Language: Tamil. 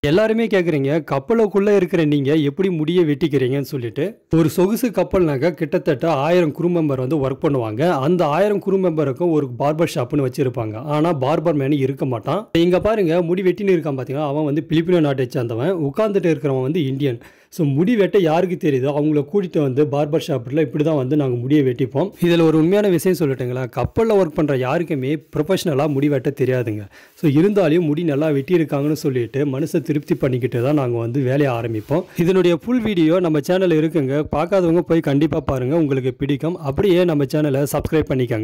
எல்லாருமே கேட்குறீங்க கப்பலுக்குள்ளே இருக்கிற நீங்கள் எப்படி முடிய வெட்டிக்கிறீங்கன்னு சொல்லிட்டு ஒரு சொகுசு கப்பல்னாக்க கிட்டத்தட்ட ஆயிரம் குரூ மெம்பர் வந்து ஒர்க் பண்ணுவாங்க அந்த ஆயிரம் குரூ மெம்பருக்கும் ஒரு பார்பர் ஷாப்னு வச்சிருப்பாங்க ஆனால் பார்பர் மேனு இருக்க மாட்டான் இங்கே பாருங்க முடி வெட்டின்னு இருக்கான் பார்த்தீங்கன்னா அவன் வந்து பிலிப்பினோ நாட்டை சேர்ந்தவன் உட்காந்துட்டு இருக்கிறவன் வந்து இந்தியன் ஸோ முடி வெட்ட யாருக்கு தெரியுதோ அவங்கள கூட்டிகிட்டு வந்து பார்பர் ஷாப்பில் இப்படி தான் வந்து நாங்கள் முடியை வெட்டிப்போம் இதில் ஒரு உண்மையான விஷயம் சொல்லட்டுங்களா கப்பலில் ஒர்க் பண்ணுற யாருக்குமே ப்ரொஃபஷனலாக முடி வெட்ட தெரியாதுங்க ஸோ இருந்தாலும் முடி நல்லா வெட்டியிருக்காங்கன்னு சொல்லிட்டு மனசை திருப்தி பண்ணிக்கிட்டு தான் நாங்கள் வந்து வேலையை ஆரம்பிப்போம் இதனுடைய ஃபுல் வீடியோ நம்ம சேனலில் இருக்குங்க பார்க்காதவங்க போய் கண்டிப்பாக பாருங்கள் உங்களுக்கு பிடிக்கும் அப்படியே நம்ம சேனலை சப்ஸ்கிரைப் பண்ணிக்கோங்க